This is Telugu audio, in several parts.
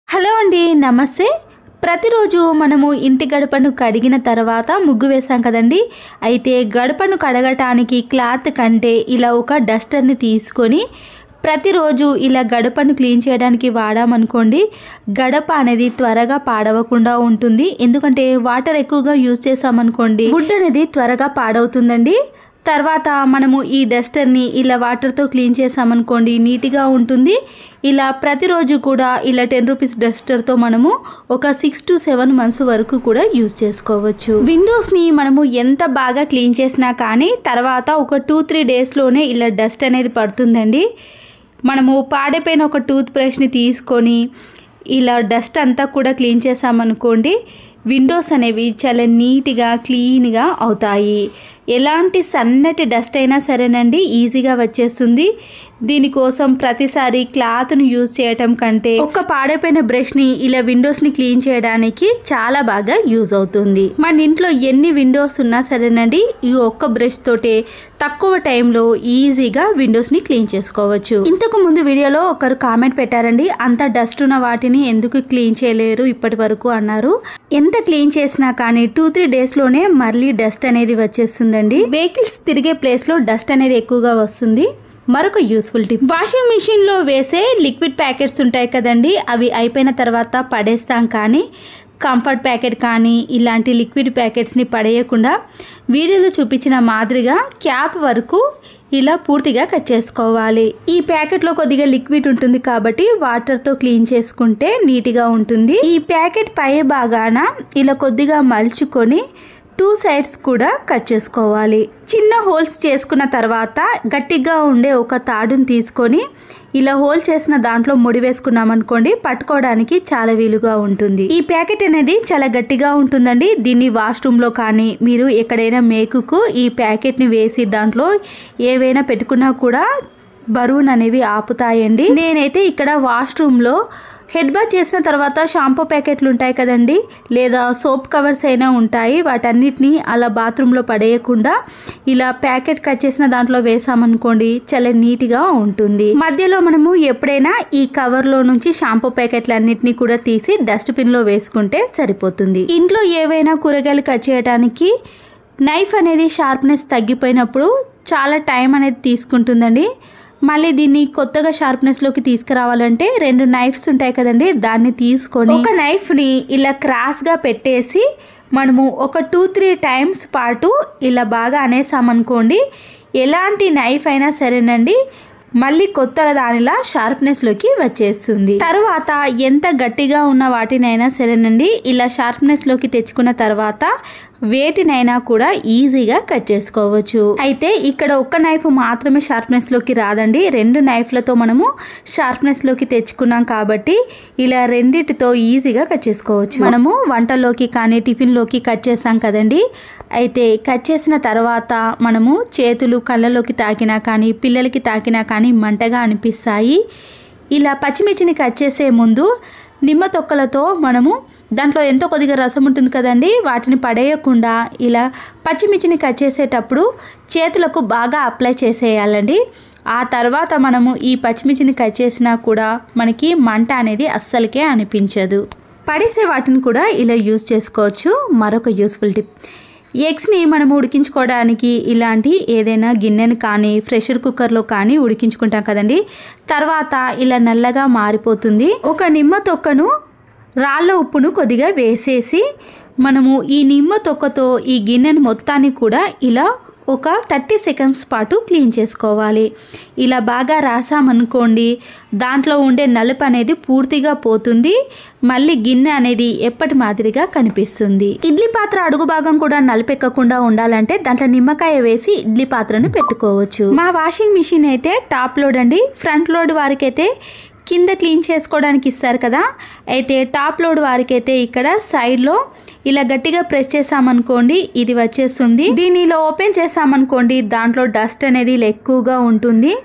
హలో అండి నమస్తే ప్రతిరోజు మనము ఇంటి గడపను కడిగిన తర్వాత ముగ్గు వేసాం కదండి అయితే గడపను కడగటానికి క్లాత్ కంటే ఇలా ఒక డస్టర్ని తీసుకొని ప్రతిరోజు ఇలా గడపను క్లీన్ చేయడానికి వాడామనుకోండి గడప అనేది త్వరగా పాడవకుండా ఉంటుంది ఎందుకంటే వాటర్ ఎక్కువగా యూజ్ చేసామనుకోండి వుడ్ అనేది త్వరగా పాడవుతుందండి తర్వాత మనము ఈ డస్టర్ని ఇలా వాటర్తో క్లీన్ చేసామనుకోండి నీట్గా ఉంటుంది ఇలా ప్రతిరోజు కూడా ఇలా టెన్ రూపీస్ డస్టర్తో మనము ఒక సిక్స్ టు సెవెన్ మంత్స్ వరకు కూడా యూజ్ చేసుకోవచ్చు విండోస్ని మనము ఎంత బాగా క్లీన్ చేసినా కానీ తర్వాత ఒక టూ త్రీ డేస్లోనే ఇలా డస్ట్ అనేది పడుతుందండి మనము పాడైపోయిన ఒక టూత్ బ్రష్ని తీసుకొని ఇలా డస్ట్ అంతా కూడా క్లీన్ చేసామనుకోండి విండోస్ అనేవి చాలా నీట్గా క్లీన్గా అవుతాయి ఎలాంటి సన్నటి డస్ట్ అయినా సరేనండి ఈజీగా వచ్చేస్తుంది దీనికోసం ప్రతిసారి క్లాత్ను యూజ్ చేయటం కంటే ఒక్క పాడైపోయిన బ్రష్ని ఇలా విండోస్ని క్లీన్ చేయడానికి చాలా బాగా యూజ్ అవుతుంది మన ఇంట్లో ఎన్ని విండోస్ ఉన్నా సరేనండి ఈ ఒక్క బ్రష్ తోటే తక్కువ టైంలో ఈజీగా విండోస్ని క్లీన్ చేసుకోవచ్చు ఇంతకు ముందు వీడియోలో ఒకరు కామెంట్ పెట్టారండి అంత డస్ట్ ఉన్న వాటిని ఎందుకు క్లీన్ చేయలేరు ఇప్పటి వరకు అన్నారు ఎంత క్లీన్ చేసినా కానీ టూ త్రీ డేస్లోనే మళ్ళీ డస్ట్ అనేది వచ్చేస్తుందండి వెహికల్స్ తిరిగే ప్లేస్లో డస్ట్ అనేది ఎక్కువగా వస్తుంది మరొక యూస్ఫుల్ టిప్ వాషింగ్ మిషన్లో వేసే లిక్విడ్ ప్యాకెట్స్ ఉంటాయి కదండి అవి అయిపోయిన తర్వాత పడేస్తాం కానీ కంఫర్ట్ ప్యాకెట్ కానీ ఇలాంటి లిక్విడ్ ప్యాకెట్స్ని పడేయకుండా వీడియోలో చూపించిన మాదిరిగా క్యాప్ వరకు ఇలా పూర్తిగా కట్ చేసుకోవాలి ఈ ప్యాకెట్లో కొద్దిగా లిక్విడ్ ఉంటుంది కాబట్టి వాటర్తో క్లీన్ చేసుకుంటే నీట్గా ఉంటుంది ఈ ప్యాకెట్ పై భాగాన ఇలా కొద్దిగా మలుచుకొని టూ సైడ్స్ కూడా కట్ చేసుకోవాలి చిన్న హోల్స్ చేసుకున్న తర్వాత గట్టిగా ఉండే ఒక తాడుని తీసుకొని ఇలా హోల్ చేసిన దాంట్లో ముడి వేసుకున్నాం అనుకోండి పట్టుకోవడానికి చాలా వీలుగా ఉంటుంది ఈ ప్యాకెట్ అనేది చాలా గట్టిగా ఉంటుందండి దీన్ని వాష్రూమ్లో కానీ మీరు ఎక్కడైనా మేకుకు ఈ ప్యాకెట్ని వేసి దాంట్లో ఏవైనా పెట్టుకున్నా కూడా బరువును అనేవి ఆపుతాయండి నేనైతే ఇక్కడ వాష్రూమ్లో హెడ్ బాత్ చేసిన తర్వాత షాంపూ ప్యాకెట్లు ఉంటాయి కదండి లేదా సోప్ కవర్స్ అయినా ఉంటాయి వాటన్నిటిని అలా బాత్రూంలో పడేయకుండా ఇలా ప్యాకెట్ కట్ చేసిన దాంట్లో వేసామనుకోండి చాలా నీట్గా ఉంటుంది మధ్యలో మనము ఎప్పుడైనా ఈ కవర్లో నుంచి షాంపూ ప్యాకెట్లు అన్నిటిని కూడా తీసి డస్ట్బిన్లో వేసుకుంటే సరిపోతుంది ఇంట్లో ఏవైనా కూరగాయలు కట్ చేయడానికి నైఫ్ అనేది షార్ప్నెస్ తగ్గిపోయినప్పుడు చాలా టైం అనేది తీసుకుంటుందండి మళ్ళీ దీన్ని కొత్తగా షార్ప్నెస్లోకి తీసుకురావాలంటే రెండు నైఫ్స్ ఉంటాయి కదండి దాన్ని తీసుకొని ఒక నైఫ్ని ఇలా క్రాస్గా పెట్టేసి మనము ఒక టూ త్రీ టైమ్స్ పాటు ఇలా బాగా అనేసామనుకోండి ఎలాంటి నైఫ్ అయినా సరేనండి మళ్ళీ కొత్తగా దానిలా షార్ప్నెస్లోకి వచ్చేస్తుంది తర్వాత ఎంత గట్టిగా ఉన్న వాటినైనా సరేనండి ఇలా షార్ప్నెస్లోకి తెచ్చుకున్న తర్వాత వేటినైనా కూడా ఈజీగా కట్ చేసుకోవచ్చు అయితే ఇక్కడ ఒక్క నైఫ్ మాత్రమే షార్ప్నెస్లోకి రాదండి రెండు నైఫ్లతో మనము షార్ప్నెస్లోకి తెచ్చుకున్నాం కాబట్టి ఇలా రెండిటితో ఈజీగా కట్ చేసుకోవచ్చు మనము వంటల్లోకి కానీ టిఫిన్లోకి కట్ చేస్తాం కదండి అయితే కట్ చేసిన తర్వాత మనము చేతులు కళ్ళలోకి తాకినా కానీ పిల్లలకి తాకినా కానీ మంటగా అనిపిస్తాయి ఇలా పచ్చిమిర్చిని కట్ చేసే ముందు నిమ్మ తొక్కలతో మనము దాంట్లో ఎంతో కొద్దిగా రసం ఉంటుంది కదండి వాటిని పడేయకుండా ఇలా పచ్చిమిర్చిని కట్ చేసేటప్పుడు చేతులకు బాగా అప్లై చేసేయాలండి ఆ తర్వాత మనము ఈ పచ్చిమిర్చిని కట్ చేసినా కూడా మనకి మంట అనేది అస్సలకే అనిపించదు పడేసే వాటిని కూడా ఇలా యూజ్ చేసుకోవచ్చు మరొక యూస్ఫుల్ టిప్ ఎగ్స్ని మనము ఉడికించుకోవడానికి ఇలాంటి ఏదైనా గిన్నెను కానీ ప్రెషర్ కుక్కర్లో కానీ ఉడికించుకుంటాం కదండి తర్వాత ఇలా నల్లగా మారిపోతుంది ఒక నిమ్మ తొక్కను రాళ్ళ ఉప్పును కొద్దిగా వేసేసి మనము ఈ నిమ్మ తొక్కతో ఈ గిన్నెను మొత్తాన్ని కూడా ఇలా ఒక థర్టీ సెకండ్స్ పాటు క్లీన్ చేసుకోవాలి ఇలా బాగా రాసామనుకోండి దాంట్లో ఉండే నలుపు అనేది పూర్తిగా పోతుంది మళ్ళీ గిన్నె అనేది ఎప్పటి మాదిరిగా కనిపిస్తుంది ఇడ్లీ పాత్ర అడుగు భాగం కూడా నలుపెక్కకుండా ఉండాలంటే దాంట్లో నిమ్మకాయ వేసి ఇడ్లీ పాత్రను పెట్టుకోవచ్చు మా వాషింగ్ మిషన్ అయితే టాప్ లోడ్ అండి ఫ్రంట్ లోడ్ వారికైతే కింద క్లీన్ చేసుకోవడానికి ఇస్తారు కదా అయితే టాప్ లోడ్ వారికైతే ఇక్కడ సైడ్లో ఇలా గట్టిగా ప్రెస్ చేసామనుకోండి ఇది వచ్చేస్తుంది దీన్ని ఇలా ఓపెన్ చేసామనుకోండి దాంట్లో డస్ట్ అనేది ఇలా ఎక్కువగా ఉంటుంది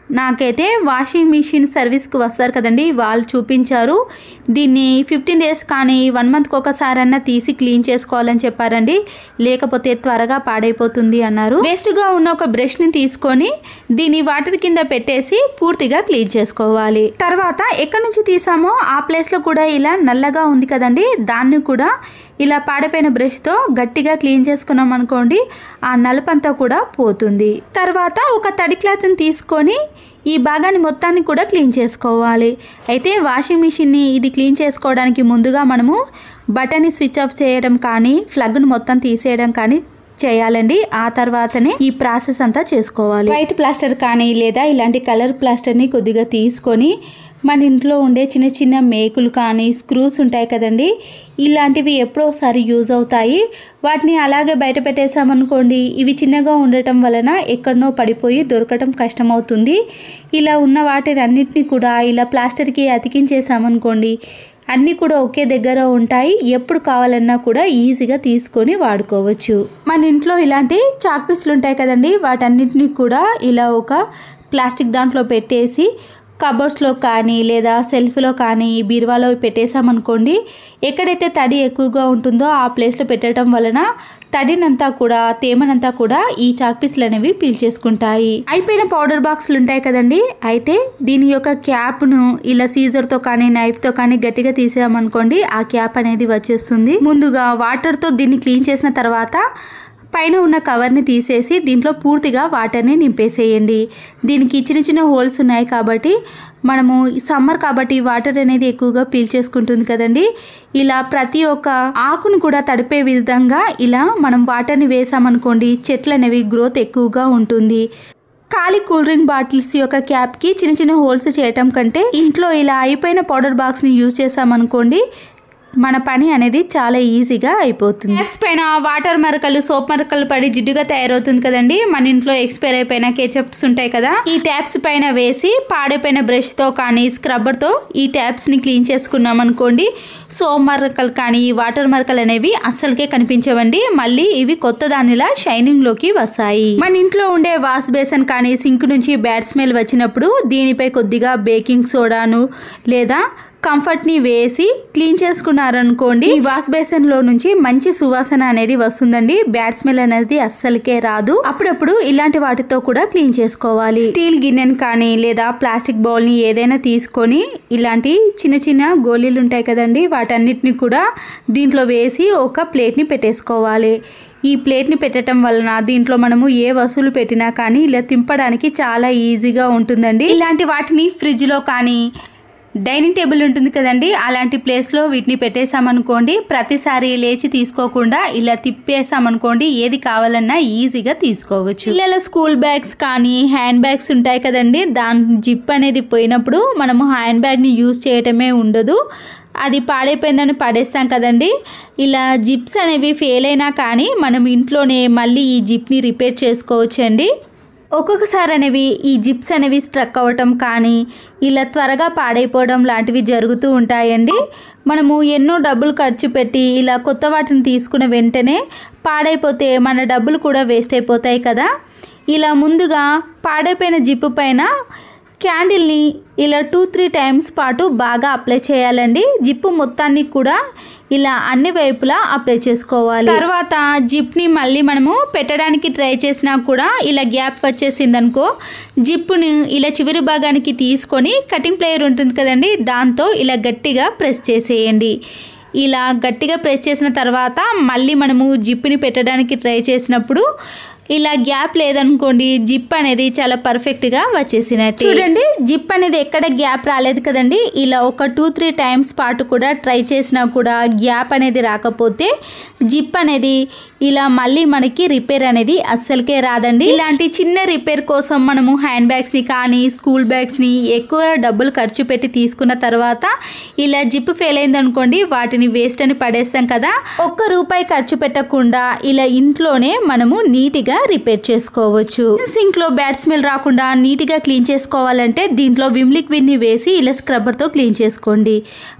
నాకైతే వాషింగ్ మిషన్ సర్వీస్కి వస్తారు కదండి వాళ్ళు చూపించారు దీన్ని ఫిఫ్టీన్ డేస్ కానీ వన్ మంత్కి ఒకసారన్నా తీసి క్లీన్ చేసుకోవాలని చెప్పారండి లేకపోతే త్వరగా పాడైపోతుంది అన్నారు వేస్ట్గా ఉన్న ఒక బ్రష్ని తీసుకొని దీన్ని వాటర్ కింద పెట్టేసి పూర్తిగా క్లీన్ చేసుకోవాలి తర్వాత ఎక్కడి నుంచి తీసామో ఆ ప్లేస్లో కూడా ఇలా నల్లగా ఉంది కదండి దాన్ని కూడా ఇలా పాడైపోయిన బ్రష్తో గట్టిగా క్లీన్ చేసుకున్నాం అనుకోండి ఆ నలుపంతా కూడా పోతుంది తర్వాత ఒక తడి క్లాత్ని తీసుకొని ఈ భాగాన్ని మొత్తాన్ని కూడా క్లీన్ చేసుకోవాలి అయితే వాషింగ్ మిషన్ని ఇది క్లీన్ చేసుకోవడానికి ముందుగా మనము బటన్ని స్విచ్ ఆఫ్ చేయడం కానీ ప్లగ్ను మొత్తం తీసేయడం కానీ చేయాలండి ఆ తర్వాతనే ఈ ప్రాసెస్ అంతా చేసుకోవాలి వైట్ ప్లాస్టర్ కానీ లేదా ఇలాంటి కలర్ ప్లాస్టర్ని కొద్దిగా తీసుకొని మన ఇంట్లో ఉండే చిన్న చిన్న మేకులు కానీ స్క్రూస్ ఉంటాయి కదండి ఇలాంటివి ఎప్పుడో ఒకసారి యూజ్ అవుతాయి వాటిని అలాగే బయట పెట్టేసామనుకోండి ఇవి చిన్నగా ఉండటం వలన ఎక్కడనో పడిపోయి దొరకటం కష్టమవుతుంది ఇలా ఉన్న వాటిని అన్నిటిని కూడా ఇలా ప్లాస్టర్కి అతికించేసామనుకోండి అన్నీ కూడా ఒకే దగ్గర ఉంటాయి ఎప్పుడు కావాలన్నా కూడా ఈజీగా తీసుకొని వాడుకోవచ్చు మన ఇంట్లో ఇలాంటి చాక్ పీసులు ఉంటాయి కదండి వాటన్నిటిని కూడా ఇలా ఒక ప్లాస్టిక్ దాంట్లో పెట్టేసి కబోర్డ్స్లో కానీ లేదా సెల్ఫ్లో కానీ బీరువాలో పెట్టేసామనుకోండి ఎక్కడైతే తడి ఎక్కువగా ఉంటుందో ఆ ప్లేస్లో పెట్టడం వలన తడినంతా కూడా తేమనంతా కూడా ఈ చాక్ పీసులు అనేవి పీల్చేసుకుంటాయి అయిపోయిన పౌడర్ బాక్సులు ఉంటాయి కదండి అయితే దీని యొక్క క్యాప్ను ఇలా సీజర్తో కానీ నైఫ్తో కానీ గట్టిగా తీసామనుకోండి ఆ క్యాప్ అనేది వచ్చేస్తుంది ముందుగా వాటర్తో దీన్ని క్లీన్ చేసిన తర్వాత పైన ఉన్న కవర్ని తీసేసి దీంట్లో పూర్తిగా వాటర్ని నింపేసేయండి దీనికి చిన్న చిన్న హోల్స్ ఉన్నాయి కాబట్టి మనము సమ్మర్ కాబట్టి వాటర్ అనేది ఎక్కువగా పీల్చేసుకుంటుంది కదండి ఇలా ప్రతి ఒక్క ఆకును కూడా తడిపే విధంగా ఇలా మనం వాటర్ని వేసామనుకోండి చెట్లు అనేవి గ్రోత్ ఎక్కువగా ఉంటుంది ఖాళీ కూల్ డ్రింక్ బాటిల్స్ యొక్క క్యాప్కి చిన్న చిన్న హోల్స్ చేయటం కంటే ఇంట్లో ఇలా అయిపోయిన పౌడర్ బాక్స్ని యూజ్ చేసామనుకోండి మన పని అనేది చాలా ఈజీగా అయిపోతుంది ట్యాప్స్ పైన వాటర్ మరకలు సోప్ మరకలు పడి జిడ్డుగా తయారవుతుంది కదండి మన ఇంట్లో ఎక్స్పైర్ అయిపోయిన కేచప్స్ ఉంటాయి కదా ఈ ట్యాప్స్ పైన వేసి పాడైపోయిన బ్రష్ తో కానీ స్క్రబ్బర్ తో ఈ ట్యాప్స్ ని క్లీన్ చేసుకున్నాం అనుకోండి సోప్ మరకలు కానీ వాటర్ మరకలు అనేవి అస్సలకే కనిపించవండి మళ్ళీ ఇవి కొత్త దానిలా షైనింగ్ లోకి వస్తాయి మన ఇంట్లో ఉండే వాష్ బేసన్ కానీ సింక్ నుంచి బ్యాడ్ స్మెల్ వచ్చినప్పుడు దీనిపై కొద్దిగా బేకింగ్ సోడాను లేదా కంఫర్ట్ని వేసి క్లీన్ చేసుకున్నారనుకోండి ఈ వాష్ బేసిన్ లో నుంచి మంచి సువాసన అనేది వస్తుందండి బ్యాడ్ స్మెల్ అనేది అస్సలకే రాదు అప్పుడప్పుడు ఇలాంటి వాటితో కూడా క్లీన్ చేసుకోవాలి స్టీల్ గిన్నెని కానీ లేదా ప్లాస్టిక్ బౌల్ ని ఏదైనా తీసుకొని ఇలాంటి చిన్న చిన్న గోళీలు ఉంటాయి కదండి వాటన్నిటిని కూడా దీంట్లో వేసి ఒక ప్లేట్ ని పెట్టేసుకోవాలి ఈ ప్లేట్ని పెట్టడం వలన దీంట్లో మనము ఏ వస్తువులు పెట్టినా కానీ ఇలా తింపడానికి చాలా ఈజీగా ఉంటుందండి ఇలాంటి వాటిని ఫ్రిడ్జ్లో కానీ డైనింగ్ టేబుల్ ఉంటుంది కదండి అలాంటి ప్లేస్లో వీటిని పెట్టేసామనుకోండి ప్రతిసారి లేచి తీసుకోకుండా ఇలా తిప్పేసామనుకోండి ఏది కావాలన్నా ఈజీగా తీసుకోవచ్చు పిల్లల స్కూల్ బ్యాగ్స్ కానీ హ్యాండ్ బ్యాగ్స్ ఉంటాయి కదండి దాని జిప్ అనేది పోయినప్పుడు మనము హ్యాండ్ బ్యాగ్ని యూజ్ చేయటమే ఉండదు అది పాడైపోయిందని పడేస్తాం కదండి ఇలా జిప్స్ అనేవి ఫెయిల్ అయినా కానీ మనం ఇంట్లోనే మళ్ళీ ఈ జిప్ని రిపేర్ చేసుకోవచ్చండి ఒక్కొక్కసారి అనేవి ఈ జిప్స్ అనేవి స్ట్రక్ అవ్వటం కానీ ఇలా త్వరగా పాడైపోవడం లాంటివి జరుగుతూ ఉంటాయండి మనము ఎన్నో డబ్బులు ఖర్చు పెట్టి ఇలా కొత్త వాటిని తీసుకున్న వెంటనే పాడైపోతే మన డబ్బులు కూడా వేస్ట్ అయిపోతాయి కదా ఇలా ముందుగా పాడైపోయిన జిప్పు పైన క్యాండిల్ని ఇలా టూ త్రీ టైమ్స్ పాటు బాగా అప్లై చేయాలండి జిప్పు మొత్తాన్ని కూడా ఇలా అన్ని వైపులా అప్లై చేసుకోవాలి తర్వాత జిప్ని మళ్ళీ మనము పెట్టడానికి ట్రై చేసినా కూడా ఇలా గ్యాప్ వచ్చేసింది అనుకో జిప్పుని ఇలా చివరి భాగానికి తీసుకొని కటింగ్ ప్లేయర్ ఉంటుంది కదండి దాంతో ఇలా గట్టిగా ప్రెస్ చేసేయండి ఇలా గట్టిగా ప్రెస్ చేసిన తర్వాత మళ్ళీ మనము జిప్ని పెట్టడానికి ట్రై చేసినప్పుడు ఇలా గ్యాప్ లేదనుకోండి జిప్ అనేది చాలా పర్ఫెక్ట్గా వచ్చేసినట్టు చూడండి జిప్ అనేది ఎక్కడ గ్యాప్ రాలేదు కదండి ఇలా ఒక టూ త్రీ టైమ్స్ పాటు కూడా ట్రై చేసినా కూడా గ్యాప్ అనేది రాకపోతే జిప్ అనేది ఇలా మళ్ళీ మనకి రిపేర్ అనేది అస్సలకే రాదండి ఇలాంటి చిన్న రిపేర్ కోసం మనము హ్యాండ్ బ్యాగ్స్ని కానీ స్కూల్ బ్యాగ్స్ని ఎక్కువ డబ్బులు ఖర్చు పెట్టి తీసుకున్న తర్వాత ఇలా జిప్ ఫెయిల్ అయింది అనుకోండి వాటిని వేస్ట్ అని పడేస్తాం కదా ఒక్క రూపాయి ఖర్చు పెట్టకుండా ఇలా ఇంట్లోనే మనము నీట్గా రిపేర్ చేసుకోవచ్చు సింక్ లో బ్యాడ్ స్మెల్ రాకుండా నీట్గా క్లీన్ చేసుకోవాలంటే దీంట్లో విమ్ లిక్విడ్ ని వేసి ఇలా స్క్రబ్బర్ తో క్లీన్ చేసుకోండి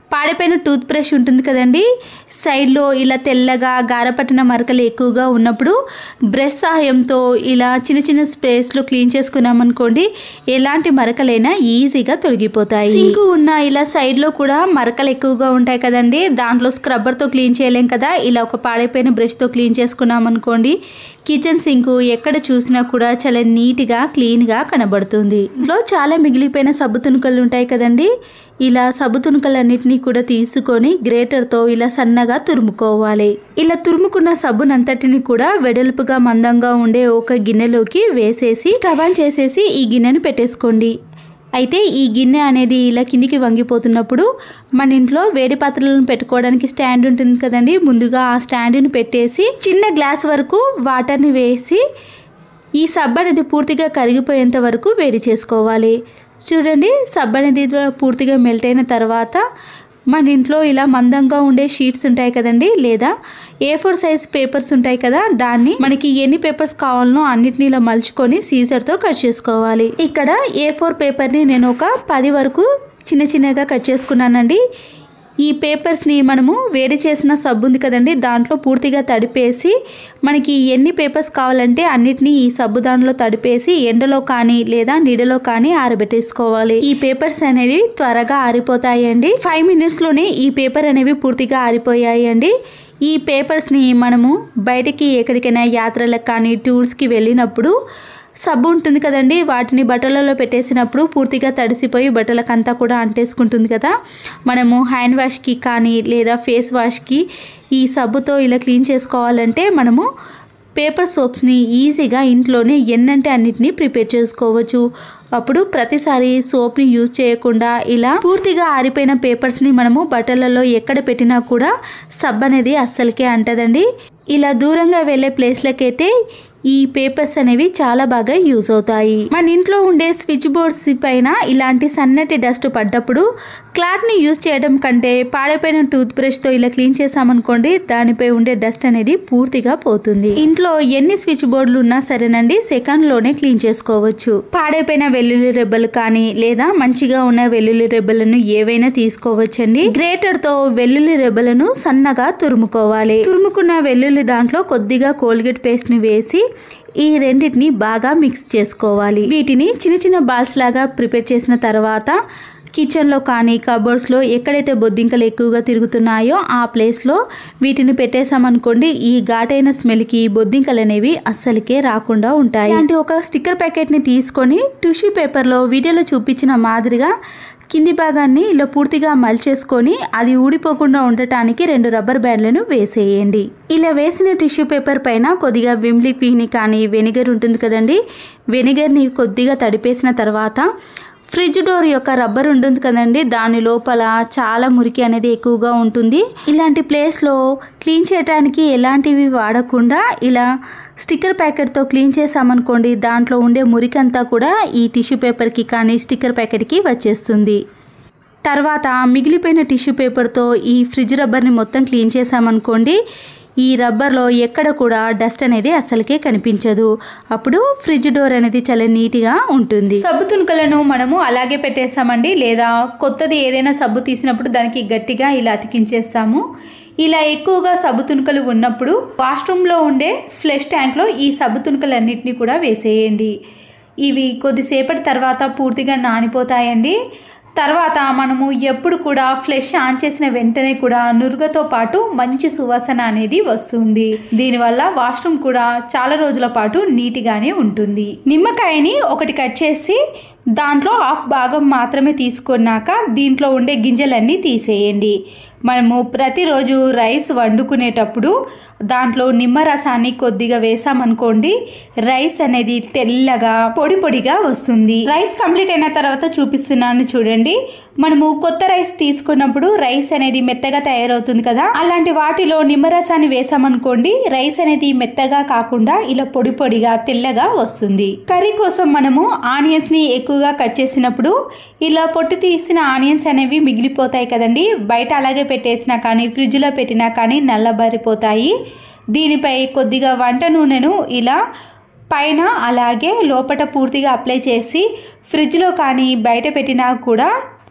పాడిపోయిన టూత్ బ్రష్ ఉంటుంది కదండి సైడ్లో ఇలా తెల్లగా గారపట్టిన మరకలు ఎక్కువగా ఉన్నప్పుడు బ్రష్ సహాయంతో ఇలా చిన్న చిన్న స్పేస్లో క్లీన్ చేసుకున్నామనుకోండి ఎలాంటి మరకలైనా ఈజీగా తొలగిపోతాయి సింక్ ఉన్న ఇలా సైడ్లో కూడా మరకలు ఎక్కువగా ఉంటాయి కదండి దాంట్లో స్క్రబ్బర్తో క్లీన్ చేయలేం కదా ఇలా ఒక పాడైపోయిన బ్రష్తో క్లీన్ చేసుకున్నామనుకోండి కిచెన్ సింక్ ఎక్కడ చూసినా కూడా చాలా నీట్గా క్లీన్గా కనబడుతుంది ఇంట్లో చాలా మిగిలిపోయిన సబ్బు తునుకలు ఉంటాయి కదండి ఇలా సబ్బు తునుకలన్నిటినీ కూడా తీసుకొని గ్రేటర్తో ఇలా సన్నగా తురుముకోవాలి ఇలా తురుముకున్న సబ్బునంతటిని కూడా వెడల్పుగా మందంగా ఉండే ఒక గిన్నెలోకి వేసేసి స్టవ్ ఆన్ చేసేసి ఈ గిన్నెను పెట్టేసుకోండి అయితే ఈ గిన్నె అనేది ఇలా కిందికి వంగిపోతున్నప్పుడు మన ఇంట్లో వేడి పాత్రలను పెట్టుకోవడానికి స్టాండ్ ఉంటుంది కదండి ముందుగా ఆ స్టాండ్ని పెట్టేసి చిన్న గ్లాస్ వరకు వాటర్ని వేసి ఈ సబ్బు అనేది పూర్తిగా కరిగిపోయేంత వరకు వేడి చేసుకోవాలి చూడండి సబ్బు అనేది పూర్తిగా మెల్ట్ అయిన తర్వాత మన ఇంట్లో ఇలా మందంగా ఉండే షీట్స్ ఉంటాయి కదండి లేదా ఏ ఫోర్ సైజ్ పేపర్స్ ఉంటాయి కదా దాన్ని మనకి ఎన్ని పేపర్స్ కావాలనో అన్నిటిని ఇలా మలుచుకొని సీజర్తో కట్ చేసుకోవాలి ఇక్కడ ఏ ఫోర్ పేపర్ని నేను ఒక పది వరకు చిన్న చిన్నగా కట్ చేసుకున్నానండి ఈ పేపర్స్ని మనము వేడి చేసిన సబ్బు ఉంది కదండి దాంట్లో పూర్తిగా తడిపేసి మనకి ఎన్ని పేపర్స్ కావాలంటే అన్నిటినీ ఈ సబ్బు దాంట్లో తడిపేసి ఎండలో కానీ లేదా నీడలో కానీ ఆరబెట్టేసుకోవాలి ఈ పేపర్స్ అనేవి త్వరగా ఆరిపోతాయండి ఫైవ్ మినిట్స్లోనే ఈ పేపర్ అనేవి పూర్తిగా ఆరిపోయాయండి ఈ పేపర్స్ని మనము బయటికి ఎక్కడికైనా యాత్రలకు కానీ టూర్స్కి వెళ్ళినప్పుడు సబ్బు ఉంటుంది కదండి వాటిని బట్టలలో పెట్టేసినప్పుడు పూర్తిగా తడిసిపోయి బట్టలకంతా కూడా అంటేసుకుంటుంది కదా మనము హ్యాండ్ వాష్కి కానీ లేదా ఫేస్ వాష్కి ఈ సబ్బుతో ఇలా క్లీన్ చేసుకోవాలంటే మనము పేపర్ సోప్స్ని ఈజీగా ఇంట్లోనే ఎన్నంటే అన్నిటినీ ప్రిపేర్ చేసుకోవచ్చు అప్పుడు ప్రతిసారి సోప్ని యూజ్ చేయకుండా ఇలా పూర్తిగా ఆరిపోయిన పేపర్స్ని మనము బట్టలలో ఎక్కడ పెట్టినా కూడా సబ్బు అనేది అస్సలకే అంటదండి ఇలా దూరంగా వెళ్ళే ప్లేస్లకైతే ఈ పేపర్స్ అనేవి చాలా బాగా యూజ్ అవుతాయి మన ఇంట్లో ఉండే స్విచ్ బోర్డ్స్ పైన ఇలాంటి సన్నటి డస్ట్ పడ్డప్పుడు క్లాత్ని యూజ్ చేయడం కంటే పాడైపోయిన టూత్ బ్రష్తో ఇలా క్లీన్ చేసామనుకోండి దానిపై ఉండే డస్ట్ అనేది పూర్తిగా పోతుంది ఇంట్లో ఎన్ని స్విచ్ బోర్డులు ఉన్నా సరేనండి సెకండ్లోనే క్లీన్ చేసుకోవచ్చు పాడైపోయిన వెల్లుల్లి రెబ్బలు కానీ లేదా మంచిగా ఉన్న వెల్లుల్లి రెబ్బలను ఏవైనా తీసుకోవచ్చండి గ్రేటర్తో వెల్లుల్లి రెబ్బలను సన్నగా తురుముకోవాలి తురుముకున్న వెల్లుల్లి దాంట్లో కొద్దిగా కోల్గేట్ పేస్ట్ని వేసి ఈ రెండింటిని బాగా మిక్స్ చేసుకోవాలి వీటిని చిన్న చిన్న బాల్స్ లాగా ప్రిపేర్ చేసిన తర్వాత కిచెన్లో కానీ కబోర్డ్స్లో ఎక్కడైతే బొద్దింకలు ఎక్కువగా తిరుగుతున్నాయో ఆ ప్లేస్లో వీటిని పెట్టేసామనుకోండి ఈ ఘాటైన స్మెల్కి బొద్దింకలు అనేవి అస్సలకే రాకుండా ఉంటాయి ఇలాంటి ఒక స్టిక్కర్ ప్యాకెట్ని తీసుకొని టిష్యూ పేపర్లో వీడియోలో చూపించిన మాదిరిగా కింది భాగాన్ని ఇలా పూర్తిగా మలిచేసుకొని అది ఊడిపోకుండా ఉండటానికి రెండు రబ్బర్ బ్యాండ్లను వేసేయండి ఇలా వేసిన టిష్యూ పేపర్ పైన కొద్దిగా విమ్ లిక్విడ్ని కానీ వెనిగర్ ఉంటుంది కదండి వెనిగర్ని కొద్దిగా తడిపేసిన తర్వాత ఫ్రిడ్జ్ డోర్ యొక్క రబ్బర్ ఉంటుంది కదండి దాని లోపల చాలా మురికి అనేది ఎక్కువగా ఉంటుంది ఇలాంటి ప్లేస్లో క్లీన్ చేయడానికి ఎలాంటివి వాడకుండా ఇలా స్టిక్కర్ ప్యాకెట్తో క్లీన్ చేసామనుకోండి దాంట్లో ఉండే మురికి అంతా కూడా ఈ టిష్యూ పేపర్కి కానీ స్టిక్కర్ ప్యాకెట్కి వచ్చేస్తుంది తర్వాత మిగిలిపోయిన టిష్యూ పేపర్తో ఈ ఫ్రిడ్జ్ రబ్బర్ని మొత్తం క్లీన్ చేసామనుకోండి ఈ రబ్బర్లో ఎక్కడ కూడా డస్ట్ అనేది అసలుకే కనిపించదు అప్పుడు ఫ్రిడ్జ్ డోర్ అనేది చాలా నీట్గా ఉంటుంది సబ్బు తునుకలను మనము అలాగే పెట్టేస్తామండి లేదా కొత్తది ఏదైనా సబ్బు తీసినప్పుడు దానికి గట్టిగా ఇలా అతికించేస్తాము ఇలా ఎక్కువగా సబ్బు తునుకలు ఉన్నప్పుడు వాష్రూమ్లో ఉండే ఫ్లెష్ ట్యాంక్లో ఈ సబ్బు తునుకలన్నింటినీ కూడా వేసేయండి ఇవి కొద్దిసేపటి తర్వాత పూర్తిగా నానిపోతాయండి తర్వాత మనము ఎప్పుడు కూడా ఫ్లెష్ ఆన్ చేసిన వెంటనే కూడా నురుగతో పాటు మంచి సువాసన అనేది వస్తుంది దీనివల్ల వాష్రూమ్ కూడా చాలా రోజుల పాటు నీట్గానే ఉంటుంది నిమ్మకాయని ఒకటి కట్ చేసి దాంట్లో హాఫ్ భాగం మాత్రమే తీసుకున్నాక దీంట్లో ఉండే గింజలన్నీ తీసేయండి మనము ప్రతిరోజు రైస్ వండుకునేటప్పుడు దాంట్లో నిమ్మరసాన్ని కొద్దిగా వేసామనుకోండి రైస్ అనేది తెల్లగా పొడి పొడిగా వస్తుంది రైస్ కంప్లీట్ అయిన తర్వాత చూపిస్తున్నాను చూడండి మనము కొత్త రైస్ తీసుకున్నప్పుడు రైస్ అనేది మెత్తగా తయారవుతుంది కదా అలాంటి వాటిలో నిమ్మరసాన్ని వేసామనుకోండి రైస్ అనేది మెత్తగా కాకుండా ఇలా పొడి పొడిగా తెల్లగా వస్తుంది కర్రీ కోసం మనము ఆనియన్స్ ని ఎక్కువగా కట్ చేసినప్పుడు ఇలా పొట్టు తీసిన ఆనియన్స్ అనేవి మిగిలిపోతాయి కదండి బయట అలాగే పెట్టేసినా కానీ ఫ్రిడ్జ్లో పెట్టినా కానీ నల్లబారిపోతాయి దీనిపై కొద్దిగా వంట నూనెను ఇలా పైన అలాగే లోపట పూర్తిగా అప్లై చేసి ఫ్రిడ్జ్లో కానీ బయట పెట్టినా కూడా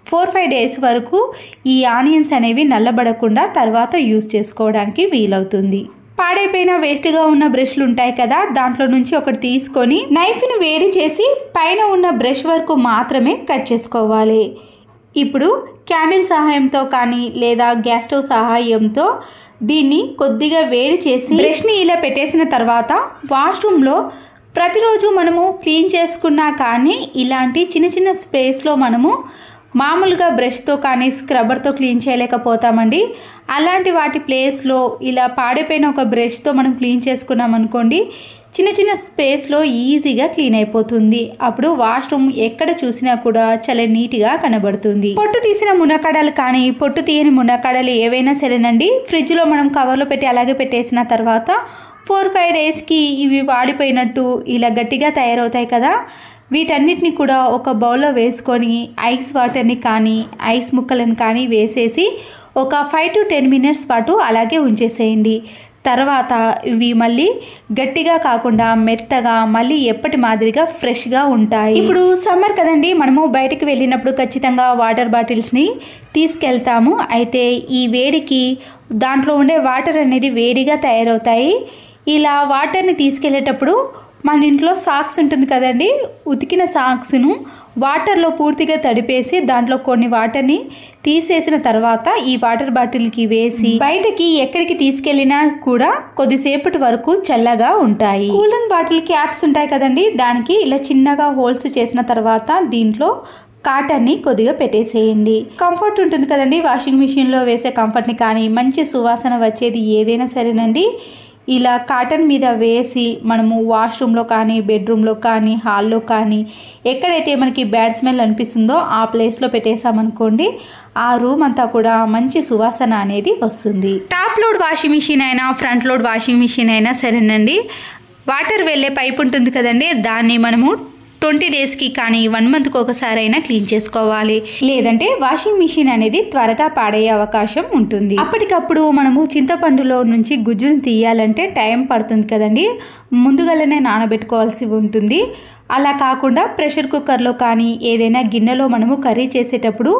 ఫోర్ ఫైవ్ డేస్ వరకు ఈ ఆనియన్స్ అనేవి నల్లబడకుండా తర్వాత యూస్ చేసుకోవడానికి వీలవుతుంది పాడైపోయిన వేస్ట్గా ఉన్న బ్రష్లు ఉంటాయి కదా దాంట్లో నుంచి ఒకటి తీసుకొని నైఫ్ని వేడి చేసి పైన ఉన్న బ్రష్ వరకు మాత్రమే కట్ చేసుకోవాలి ఇప్పుడు క్యాండిల్ సహాయంతో కానీ లేదా గ్యాస్ స్టవ్ సహాయంతో దీన్ని కొద్దిగా వేడి చేసి బ్రష్ని ఇలా పెట్టేసిన తర్వాత వాష్రూమ్లో ప్రతిరోజు మనము క్లీన్ చేసుకున్నా కానీ ఇలాంటి చిన్న చిన్న స్పేస్లో మనము మామూలుగా బ్రష్తో కానీ స్క్రబ్బర్తో క్లీన్ చేయలేకపోతామండి అలాంటి వాటి ప్లేస్లో ఇలా పాడైపోయిన ఒక బ్రష్తో మనం క్లీన్ చేసుకున్నాం అనుకోండి చిన్న చిన్న స్పేస్లో ఈజీగా క్లీన్ అయిపోతుంది అప్పుడు వాష్రూమ్ ఎక్కడ చూసినా కూడా చాలా నీట్గా కనబడుతుంది పొట్టు తీసిన మునక్కడలు కానీ పొట్టు తీయని మునక్కడలు ఏవైనా సరేనండి ఫ్రిడ్జ్లో మనం కవర్లో పెట్టి అలాగే పెట్టేసిన తర్వాత ఫోర్ ఫైవ్ డేస్కి ఇవి వాడిపోయినట్టు ఇలా గట్టిగా తయారవుతాయి కదా వీటన్నిటిని కూడా ఒక బౌల్లో వేసుకొని ఐస్ వాటర్ని కానీ ఐస్ ముక్కలను కానీ వేసేసి ఒక ఫైవ్ టు టెన్ మినిట్స్ పాటు అలాగే ఉంచేసేయండి తర్వాత ఇవి మళ్ళీ గట్టిగా కాకుండా మెత్తగా మళ్ళీ ఎప్పటి మాదిరిగా ఫ్రెష్గా ఉంటాయి ఇప్పుడు సమ్మర్ కదండి మనము బయటికి వెళ్ళినప్పుడు ఖచ్చితంగా వాటర్ బాటిల్స్ని తీసుకెళ్తాము అయితే ఈ వేడికి దాంట్లో ఉండే వాటర్ అనేది వేడిగా తయారవుతాయి ఇలా వాటర్ని తీసుకెళ్ళేటప్పుడు మన ఇంట్లో సాక్స్ ఉంటుంది కదండి ఉతికిన సాక్స్ను వాటర్లో పూర్తిగా తడిపేసి దాంట్లో కొన్ని వాటర్ని తీసేసిన తర్వాత ఈ వాటర్ బాటిల్కి వేసి బయటకి ఎక్కడికి తీసుకెళ్ళినా కూడా కొద్దిసేపటి వరకు చల్లగా ఉంటాయి కూలన్ బాటిల్ క్యాప్స్ ఉంటాయి కదండి దానికి ఇలా చిన్నగా హోల్స్ చేసిన తర్వాత దీంట్లో కాటన్ని కొద్దిగా పెట్టేసేయండి కంఫర్ట్ ఉంటుంది కదండి వాషింగ్ మిషన్లో వేసే కంఫర్ట్ని కానీ మంచి సువాసన వచ్చేది ఏదైనా సరేనండి ఇలా కాటన్ మీద వేసి మనము వాష్రూమ్లో కానీ బెడ్రూమ్లో కానీ హాల్లో కానీ ఎక్కడైతే మనకి బ్యాడ్ స్మెల్ అనిపిస్తుందో ఆ ప్లేస్లో పెట్టేసామనుకోండి ఆ రూమ్ అంతా కూడా మంచి సువాసన అనేది వస్తుంది టాప్ లోడ్ వాషింగ్ మిషన్ అయినా ఫ్రంట్ లోడ్ వాషింగ్ మిషన్ అయినా సరేనండి వాటర్ వెళ్ళే పైప్ ఉంటుంది కదండి దాన్ని మనము ట్వంటీ డేస్కి కానీ వన్ మంత్కి ఒకసారి అయినా క్లీన్ చేసుకోవాలి లేదంటే వాషింగ్ మిషన్ అనేది త్వరగా పాడయ్యే అవకాశం ఉంటుంది అప్పటికప్పుడు మనము చింతపండులో నుంచి గుజ్జును తీయాలంటే టైం పడుతుంది కదండి ముందుగానే నానబెట్టుకోవాల్సి ఉంటుంది అలా కాకుండా ప్రెషర్ కుక్కర్లో కానీ ఏదైనా గిన్నెలో మనము కర్రీ చేసేటప్పుడు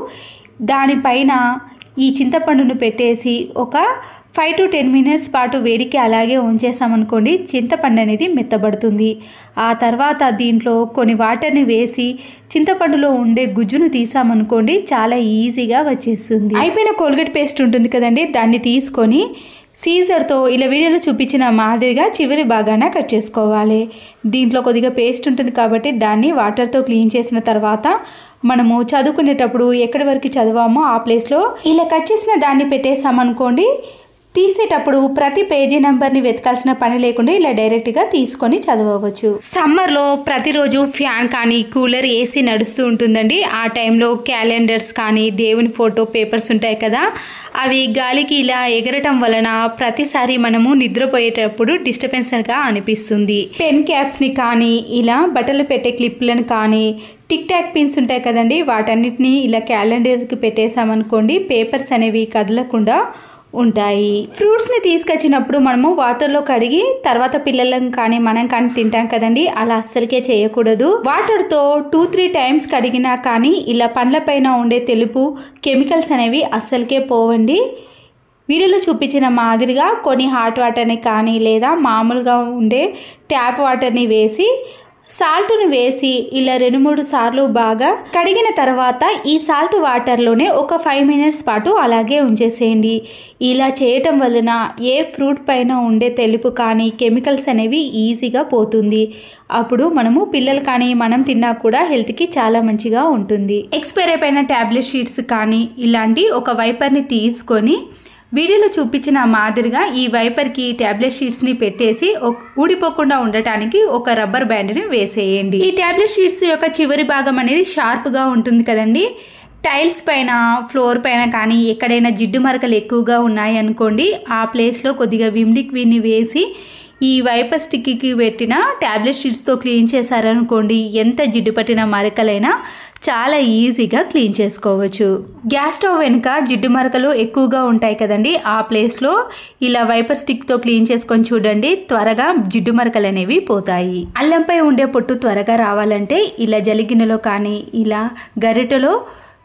దానిపైన ఈ చింతపండును పెట్టేసి ఒక ఫైవ్ టు టెన్ మినిట్స్ పాటు వేడికి అలాగే ఉంచేసామనుకోండి చింతపండు అనేది మెత్తబడుతుంది ఆ తర్వాత దీంట్లో కొన్ని వాటర్ని వేసి చింతపండులో ఉండే గుజ్జును తీసామనుకోండి చాలా ఈజీగా వచ్చేస్తుంది అయిపోయిన కోల్గేట్ పేస్ట్ ఉంటుంది కదండి దాన్ని తీసుకొని సీజర్తో ఇలా వీడియోలో చూపించిన మాదిరిగా చివరి భాగాన కట్ చేసుకోవాలి దీంట్లో కొద్దిగా పేస్ట్ ఉంటుంది కాబట్టి దాన్ని వాటర్తో క్లీన్ చేసిన తర్వాత మనము చదువుకునేటప్పుడు ఎక్కడి వరకు చదివామో ఆ ప్లేస్లో ఇలా కట్ చేసిన దాన్ని పెట్టేసామనుకోండి తీసేటప్పుడు ప్రతి పేజీ నెంబర్ని వెతకాల్సిన పని లేకుండా ఇలా డైరెక్ట్గా తీసుకొని చదవవచ్చు సమ్మర్లో ప్రతిరోజు ఫ్యాన్ కానీ కూలర్ ఏసీ నడుస్తూ ఉంటుందండి ఆ టైంలో క్యాలెండర్స్ కానీ దేవుని ఫోటో పేపర్స్ ఉంటాయి కదా అవి గాలికి ఇలా ఎగరటం వలన ప్రతిసారి మనము నిద్రపోయేటప్పుడు డిస్టర్బెన్స్గా అనిపిస్తుంది పెన్ క్యాప్స్ని కానీ ఇలా బట్టలు పెట్టే క్లిప్లను కానీ టిక్ టాక్ పిన్స్ ఉంటాయి కదండి వాటన్నిటిని ఇలా క్యాలెండర్కి పెట్టేసామనుకోండి పేపర్స్ అనేవి కదలకుండా ఉంటాయి ఫ్రూట్స్ని తీసుకొచ్చినప్పుడు మనము వాటర్లో కడిగి తర్వాత పిల్లలను కానీ మనం కానీ తింటాం కదండి అలా అస్సలకే చేయకూడదు వాటర్తో టూ త్రీ టైమ్స్ కడిగినా కానీ ఇలా పండ్లపైన ఉండే తెలుపు కెమికల్స్ అనేవి అస్సలకే పోవండి వీడియోలో చూపించిన మాదిరిగా కొన్ని హాట్ వాటర్ని కానీ లేదా మామూలుగా ఉండే ట్యాప్ వాటర్ని వేసి సాల్ట్ను వేసి ఇలా రెండు మూడు సార్లు బాగా కడిగిన తర్వాత ఈ సాల్ట్ వాటర్లోనే ఒక ఫైవ్ మినిట్స్ పాటు అలాగే ఉంచేసేయండి ఇలా చేయటం వలన ఏ ఫ్రూట్ పైన ఉండే తెలుపు కానీ కెమికల్స్ అనేవి ఈజీగా పోతుంది అప్పుడు మనము పిల్లలు కానీ మనం తిన్నా కూడా హెల్త్కి చాలా మంచిగా ఉంటుంది ఎక్స్పైర్ అయిపోయిన ట్యాబ్లెట్ షీట్స్ కానీ ఇలాంటి ఒక వైపర్ని తీసుకొని వీడియోలో చూపించిన మాదిరిగా ఈ వైపర్కి ట్యాబ్లెట్ షీట్స్ని పెట్టేసి ఒక- ఊడిపోకుండా ఉండటానికి ఒక రబ్బర్ బ్యాండ్ని వేసేయండి ఈ ట్యాబ్లెట్ షీట్స్ యొక్క చివరి భాగం అనేది షార్ప్గా ఉంటుంది కదండి టైల్స్ పైన ఫ్లోర్ పైన కానీ ఎక్కడైనా జిడ్డు మరకలు ఎక్కువగా ఉన్నాయి అనుకోండి ఆ ప్లేస్లో కొద్దిగా విమ్ లిక్విడ్ని వేసి ఈ వైపర్ స్టిక్కి పెట్టిన ట్యాబ్లెట్ షీట్స్తో క్లీన్ చేశారనుకోండి ఎంత జిడ్డు పట్టిన మరకలైనా చాలా ఈజీగా క్లీన్ చేసుకోవచ్చు గ్యాస్ స్టవ్ వెనుక జిడ్డు మరకలు ఎక్కువగా ఉంటాయి కదండి ఆ ప్లేస్లో ఇలా వైపర్ స్టిక్తో క్లీన్ చేసుకొని చూడండి త్వరగా జిడ్డు మరకలు అనేవి పోతాయి అల్లంపై ఉండే పొట్టు త్వరగా రావాలంటే ఇలా జలిగిన్నెలో కానీ ఇలా గరిటెలో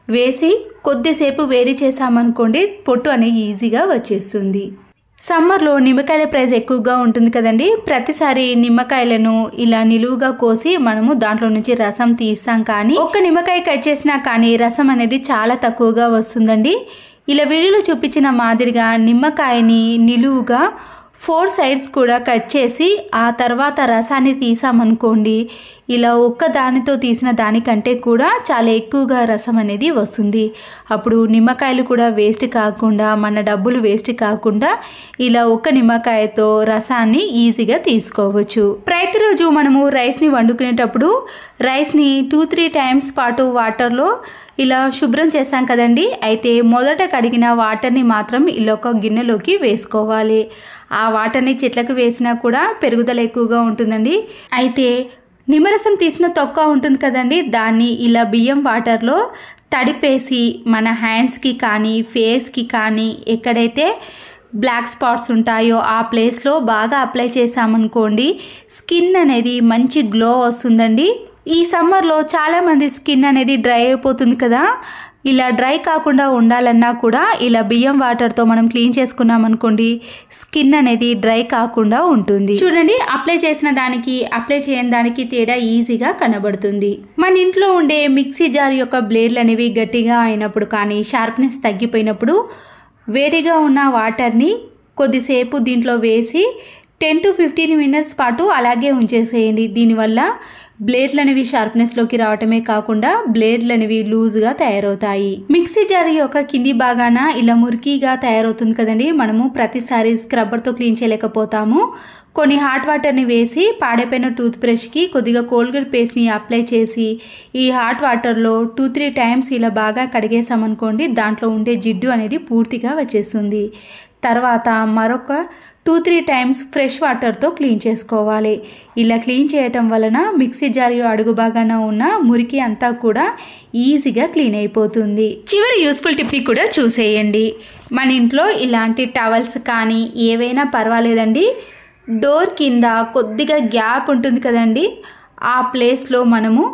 వేసి కొద్దిసేపు వేడి చేసామనుకోండి పొట్టు అనేది ఈజీగా వచ్చేస్తుంది సమ్మర్లో నిమ్మకాయల ప్రైస్ ఎక్కువగా ఉంటుంది కదండి ప్రతిసారి నిమ్మకాయలను ఇలా నిలువుగా కోసి మనము దాంట్లో నుంచి రసం తీస్తాం కానీ ఒక్క నిమ్మకాయ కట్ చేసినా కానీ రసం అనేది చాలా తక్కువగా వస్తుందండి ఇలా వీడియోలో చూపించిన మాదిరిగా నిమ్మకాయని నిలువుగా ఫోర్ సైడ్స్ కూడా కట్ చేసి ఆ తర్వాత రసాన్ని తీసామనుకోండి ఇలా ఒక్క దానితో తీసిన దానికంటే కూడా చాలా ఎక్కువగా రసం అనేది వస్తుంది అప్పుడు నిమ్మకాయలు కూడా వేస్ట్ కాకుండా మన డబ్బులు వేస్ట్ కాకుండా ఇలా ఒక్క నిమ్మకాయతో రసాన్ని ఈజీగా తీసుకోవచ్చు ప్రతిరోజు మనము రైస్ని వండుకునేటప్పుడు రైస్ని టూ త్రీ టైమ్స్ పాటు వాటర్లో ఇలా శుభ్రం చేస్తాం కదండి అయితే మొదట కడిగిన వాటర్ని మాత్రం ఇలా ఒక గిన్నెలోకి వేసుకోవాలి ఆ వాటర్ని చెట్లకు వేసినా కూడా పెరుగుదల ఎక్కువగా ఉంటుందండి అయితే నిమ్మరసం తీసిన తొక్క ఉంటుంది కదండి దాన్ని ఇలా బియ్యం వాటర్లో తడిపేసి మన హ్యాండ్స్కి కానీ ఫేస్కి కానీ ఎక్కడైతే బ్లాక్ స్పాట్స్ ఉంటాయో ఆ ప్లేస్లో బాగా అప్లై చేసామనుకోండి స్కిన్ అనేది మంచి గ్లో వస్తుందండి ఈ సమ్మర్లో చాలామంది స్కిన్ అనేది డ్రై అయిపోతుంది కదా ఇలా డ్రై కాకుండా ఉండాలన్నా కూడా ఇలా బియ్యం వాటర్తో మనం క్లీన్ చేసుకున్నాం అనుకోండి స్కిన్ అనేది డ్రై కాకుండా ఉంటుంది చూడండి అప్లై చేసిన దానికి అప్లై చేయని దానికి తేడా ఈజీగా కనబడుతుంది మన ఇంట్లో ఉండే మిక్సీ జార్ యొక్క బ్లేడ్లు అనేవి గట్టిగా అయినప్పుడు కానీ షార్ప్నెస్ తగ్గిపోయినప్పుడు వేడిగా ఉన్న వాటర్ని కొద్దిసేపు దీంట్లో వేసి టెన్ టు ఫిఫ్టీన్ మినిట్స్ పాటు అలాగే ఉంచేసేయండి దీనివల్ల బ్లేడ్లు అనేవి షార్ప్నెస్లోకి రావటమే కాకుండా బ్లేడ్లు అనేవి లూజ్గా తయారవుతాయి మిక్సీ జార్ యొక్క కింది భాగాన ఇలా మురికిగా తయారవుతుంది కదండి మనము ప్రతిసారి స్క్రబ్బర్తో క్లీన్ చేయలేకపోతాము కొన్ని హాట్ వాటర్ని వేసి పాడైపోయిన టూత్ బ్రష్కి కొద్దిగా కోల్గేట్ పేస్ట్ని అప్లై చేసి ఈ హాట్ వాటర్లో టూ త్రీ టైమ్స్ ఇలా బాగా కడిగేసామనుకోండి దాంట్లో ఉండే జిడ్డు అనేది పూర్తిగా వచ్చేస్తుంది తర్వాత మరొక టూ త్రీ టైమ్స్ ఫ్రెష్ వాటర్తో క్లీన్ చేసుకోవాలి ఇలా క్లీన్ చేయటం వలన మిక్సీ జార్ అడుగు భాగాన ఉన్న మురికి అంతా కూడా ఈజీగా క్లీన్ అయిపోతుంది చివరి యూస్ఫుల్ టిప్ని కూడా చూసేయండి మన ఇంట్లో ఇలాంటి టవల్స్ కానీ ఏవైనా పర్వాలేదండి డోర్ కింద కొద్దిగా గ్యాప్ ఉంటుంది కదండి ఆ ప్లేస్లో మనము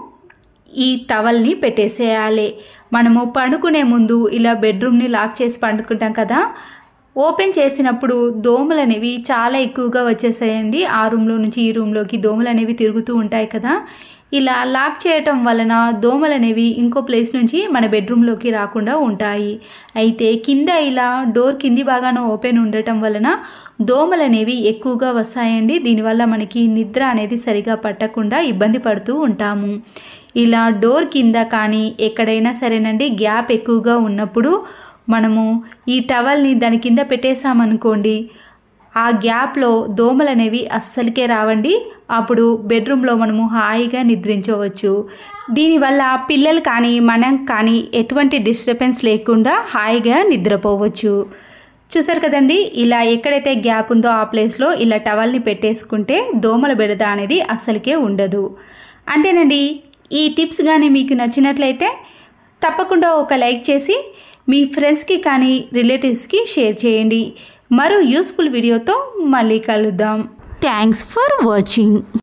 ఈ టవల్ని పెట్టేసేయాలి మనము పండుకునే ముందు ఇలా బెడ్రూమ్ని లాక్ చేసి పండుకుంటాం కదా ఓపెన్ చేసినప్పుడు దోమలు అనేవి చాలా ఎక్కువగా వచ్చేసాయండి ఆ రూమ్లో నుంచి ఈ రూమ్లోకి దోమలు అనేవి తిరుగుతూ ఉంటాయి కదా ఇలా లాక్ చేయటం వలన దోమలు అనేవి ఇంకో ప్లేస్ నుంచి మన బెడ్రూమ్లోకి రాకుండా ఉంటాయి అయితే కింద ఇలా డోర్ కింది బాగాన ఓపెన్ ఉండటం వలన దోమలు అనేవి ఎక్కువగా వస్తాయండి దీనివల్ల మనకి నిద్ర అనేది సరిగా పట్టకుండా ఇబ్బంది పడుతూ ఉంటాము ఇలా డోర్ కింద కానీ ఎక్కడైనా సరేనండి గ్యాప్ ఎక్కువగా ఉన్నప్పుడు మనము ఈ టవల్ని దాని కింద పెట్టేసామనుకోండి ఆ గ్యాప్లో దోమలు అనేవి అస్సలకే రావండి అప్పుడు బెడ్రూమ్లో మనము హాయిగా నిద్రించవచ్చు దీనివల్ల పిల్లలు కానీ మనం కానీ ఎటువంటి డిస్టర్బెన్స్ లేకుండా హాయిగా నిద్రపోవచ్చు చూసారు కదండి ఇలా ఎక్కడైతే గ్యాప్ ఉందో ఆ ప్లేస్లో ఇలా టవల్ని పెట్టేసుకుంటే దోమల బెడద అనేది అస్సలకే ఉండదు అంతేనండి ఈ టిప్స్ కానీ మీకు నచ్చినట్లయితే తప్పకుండా ఒక లైక్ చేసి మీ ఫ్రెండ్స్కి కానీ రిలేటివ్స్కి షేర్ చేయండి మరో యూస్ఫుల్ వీడియోతో మళ్ళీ కలుద్దాం థ్యాంక్స్ ఫర్ వాచింగ్